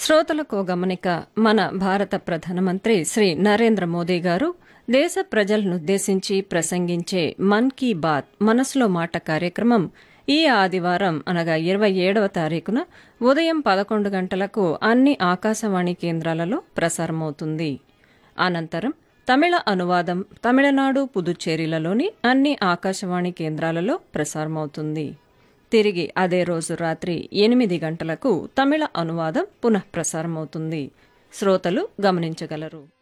శ్రోతలకు గమనిక మన భారత ప్రధానమంత్రి శ్రీ నరేంద్ర మోదీ గారు దేశ ప్రజలనుద్దేశించి ప్రసంగించే మన్ కీ బాత్ మనసులో మాట కార్యక్రమం ఈ ఆదివారం అనగా ఇరవై ఏడవ తారీఖున ఉదయం పదకొండు గంటలకు అన్ని ఆకాశవాణి కేంద్రాలలో ప్రసారమవుతుంది అనంతరం తమిళ అనువాదం తమిళనాడు పుదుచ్చేరిలలోని అన్ని ఆకాశవాణి కేంద్రాలలో ప్రసారమవుతుంది తిరిగి అదే రోజు రాత్రి ఎనిమిది గంటలకు తమిళ అనువాదం పునఃప్రసారమవుతుంది శ్రోతలు గమనించగలరు